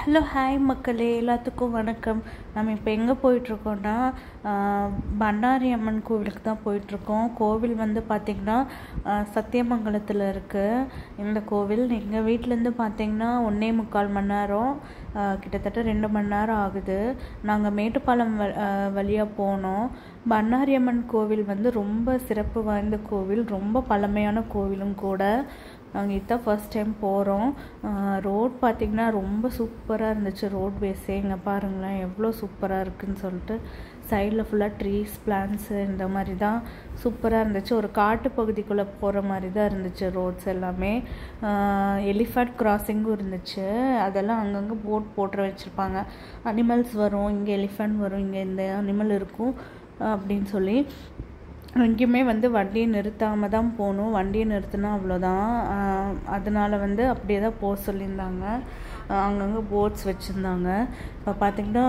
hello hi மக்களே எல்லாத்துக்கும் வணக்கம் நம்ம இப்போ எங்கே போயிட்டுருக்கோன்னா பண்ணாரி அம்மன் கோவிலுக்கு தான் போயிட்டுருக்கோம் கோவில் வந்து பார்த்திங்கன்னா சத்தியமங்கலத்தில் இருக்குது இந்த கோவில் எங்கள் வீட்டிலேருந்து பார்த்திங்கன்னா ஒன்றே முக்கால் மணி நேரம் ஆஹ் கிட்டத்தட்ட ரெண்டு மணி நேரம் ஆகுது நாங்கள் மேட்டுப்பாளையம் வ வழியாக போனோம் பண்ணாரி அம்மன் கோவில் வந்து ரொம்ப சிறப்பு வாய்ந்த கோவில் ரொம்ப பழமையான கோவிலும் கூட நாங்கள் இதான் ஃபர்ஸ்ட் டைம் போகிறோம் ரோட் பார்த்திங்கன்னா ரொம்ப சூப்பராக இருந்துச்சு ரோட் பேஸே இங்கே பாருங்களேன் எவ்வளோ சூப்பராக இருக்குன்னு சொல்லிட்டு சைடில் ஃபுல்லாக ட்ரீஸ் பிளான்ஸு இந்த மாதிரி தான் சூப்பராக இருந்துச்சு ஒரு காட்டு பகுதிக்குள்ளே போகிற மாதிரி தான் இருந்துச்சு ரோட்ஸ் எல்லாமே எலிஃபண்ட் கிராசிங்கும் இருந்துச்சு அதெல்லாம் அங்கங்கே போட் போட்டு வச்சுருப்பாங்க அனிமல்ஸ் வரும் இங்கே எலிஃபண்ட் வரும் இங்கே இந்த அனிமல் இருக்கும் அப்படின்னு சொல்லி எங்கேயுமே வந்து வண்டியை நிறுத்தாமல் தான் போகணும் வண்டியை நிறுத்தினா அவ்வளோதான் அதனால் வந்து அப்படியே தான் போக சொல்லியிருந்தாங்க அங்கங்கே போட்ஸ் வச்சுருந்தாங்க இப்போ பார்த்திங்கன்னா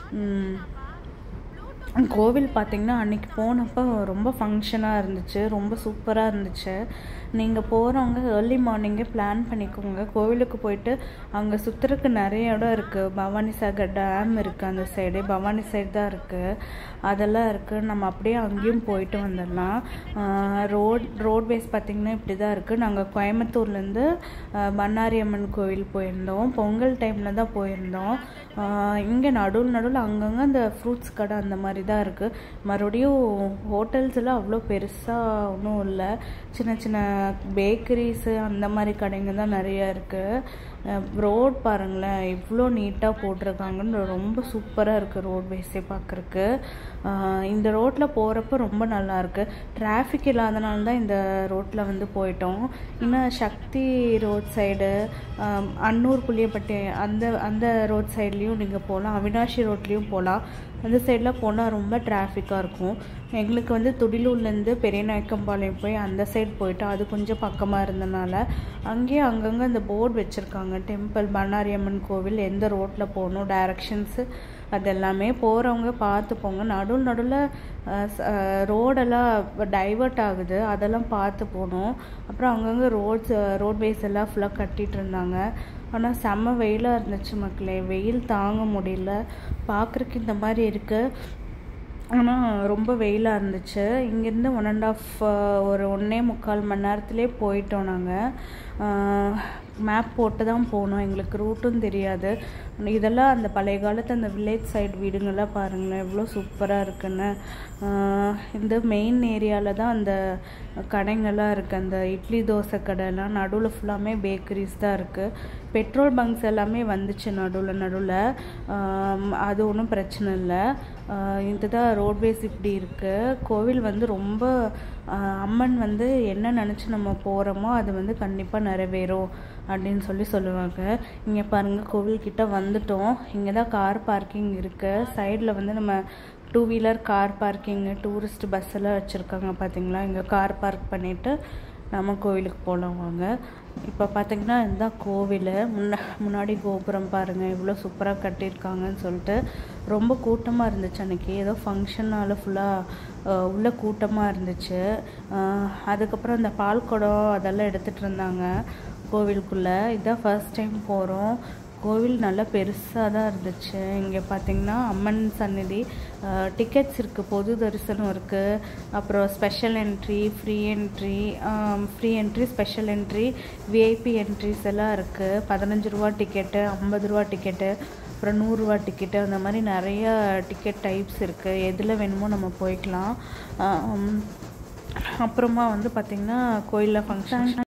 கோவில் பார்த்திங்கன்னா அன்றைக்கி போனப்போ ரொம்ப ஃபங்க்ஷனாக இருந்துச்சு ரொம்ப சூப்பராக இருந்துச்சு நீங்கள் போகிறவங்க ஏர்லி மார்னிங்கே பிளான் பண்ணிக்கோங்க கோவிலுக்கு போயிட்டு அங்கே சுற்றுறதுக்கு நிறைய இடம் இருக்குது பவானி சாகர் டேம் இருக்குது அந்த சைடு பவானி சைடு தான் இருக்குது அதெல்லாம் இருக்குது நம்ம அப்படியே அங்கேயும் போயிட்டு வந்துடலாம் ரோட் ரோட்வேஸ் பார்த்திங்கன்னா இப்படி தான் இருக்குது நாங்கள் கோயம்புத்தூர்லேருந்து பண்ணாரி அம்மன் கோவில் போயிருந்தோம் பொங்கல் டைமில் தான் போயிருந்தோம் இங்கே நடுவில் நடுவில் அங்கங்கே அந்த ஃப்ரூட்ஸ் கடை அந்த மாதிரி தான் இருக்குது மறுபடியும் ஹோட்டல்ஸ் எல்லாம் அவ்வளோ பெருசாக ஒன்றும் இல்லை சின்ன சின்ன பேக்கரிஸு அந்த மாதிரி கடைங்க தான் நிறையா இருக்குது ரோட் பாருங்களேன் இவ்வளோ நீட்டாக போட்டிருக்காங்கன்னு ரொம்ப சூப்பராக இருக்குது ரோட் வேஸே பார்க்குறக்கு இந்த ரோட்டில் போகிறப்ப ரொம்ப நல்லாயிருக்கு டிராஃபிக் இல்லாதனால தான் இந்த ரோட்டில் வந்து போயிட்டோம் இன்னும் சக்தி ரோட் சைடு அன்னூர் புளியப்பட்டி அந்த அந்த ரோட் சைட்லேயும் நீங்கள் போகலாம் அவினாஷி ரோட்லேயும் போகலாம் அந்த சைடில் போனால் ரொம்ப டிராஃபிக்காக இருக்கும் எங்களுக்கு வந்து துடிலூர்லேருந்து பெரியநாயக்கம்பாளையம் போய் அந்த சைடு போயிட்டு அது கொஞ்சம் பக்கமாக இருந்தனால அங்கேயே அங்கங்கே அந்த போர்டு வச்சுருக்காங்க டெம்பிள் பண்ணாரி அம்மன் கோவில் எந்த ரோட்டில் போகணும் டைரக்ஷன்ஸு அது எல்லாமே போகிறவங்க பார்த்து போங்க நடுவில் நடுவில் ரோடெல்லாம் டைவர்ட் ஆகுது அதெல்லாம் பார்த்து போகணும் அப்புறம் அங்கங்கே ரோட்ஸ் ரோட்வேஸ் எல்லாம் ஃபுல்லாக கட்டிகிட்டு இருந்தாங்க ஆனால் செம்ம வெயிலாக இருந்துச்சு மக்களே வெயில் தாங்க முடியல பார்க்குறக்கு இந்த மாதிரி இருக்குது ஆனால் ரொம்ப வெயிலாக இருந்துச்சு இங்கேருந்து ஒன் அண்ட் ஆஃப் ஒரு ஒன்றே முக்கால் மணி நேரத்துலேயே போயிட்டோம் நாங்கள் மேப் போட்டு தான் போனோம் எங்களுக்கு ரூட்டும் தெரியாது இதெல்லாம் அந்த பழைய காலத்து அந்த வில்லேஜ் சைடு வீடுங்கள்லாம் பாருங்களேன் எவ்வளோ சூப்பராக இருக்குன்னு இந்த மெயின் ஏரியாவில் தான் அந்த கடைங்கள்லாம் இருக்குது அந்த இட்லி தோசை கடைலாம் நடுவில் ஃபுல்லாமே பேக்கரிஸ் தான் இருக்குது பெட்ரோல் பங்க்ஸ் எல்லாமே வந்துச்சு நடுவில் நடுவில் அது ஒன்றும் பிரச்சனை இல்லை இதுதான் ரோட்வேஸ் இப்படி இருக்குது கோவில் வந்து ரொம்ப அம்மன் வந்து என்ன நினச்சி நம்ம போகிறோமோ அது வந்து கண்டிப்பாக நிறைவேறும் அப்படின்னு சொல்லி சொல்லுவாங்க இங்கே பாருங்கள் கோவில்கிட்ட வந்துட்டோம் இங்கே தான் கார் பார்க்கிங் இருக்குது சைடில் வந்து நம்ம two wheeler car parking tourist bus எல்லாம் வச்சுருக்காங்க பார்த்தீங்களா இங்கே கார் பார்க் பண்ணிவிட்டு நம்ம கோவிலுக்கு போகலாம் வாங்க இப்போ பார்த்தீங்கன்னா இதுதான் கோவில் முன்னா முன்னாடி கோபுரம் பாருங்கள் இவ்வளோ சூப்பராக கட்டியிருக்காங்கன்னு சொல்லிட்டு ரொம்ப கூட்டமாக இருந்துச்சு அன்றைக்கி ஏதோ ஃபங்க்ஷனால் ஃபுல்லாக உள்ள கூட்டமாக இருந்துச்சு அதுக்கப்புறம் இந்த பால் குடம் அதெல்லாம் எடுத்துகிட்டு இருந்தாங்க கோவிலுக்குள்ளே இதான் ஃபர்ஸ்ட் டைம் போகிறோம் கோவில் நல்லா பெருசாக தான் இருந்துச்சு இங்கே பார்த்திங்கன்னா அம்மன் சந்நிதி டிக்கெட்ஸ் இருக்குது பொது தரிசனம் இருக்குது அப்புறம் special entry free entry free entry special entry VIP entries எல்லாம் இருக்குது பதினஞ்சு ரூபா டிக்கெட்டு ஐம்பது ரூபா டிக்கெட்டு அப்புறம் நூறுரூவா டிக்கெட்டு அந்த மாதிரி நிறைய டிக்கெட் டைப்ஸ் இருக்குது எதில் வேணுமோ நம்ம போய்க்கலாம் அப்புறமா வந்து பார்த்திங்கன்னா கோயிலில் ஃபங்க்ஷன்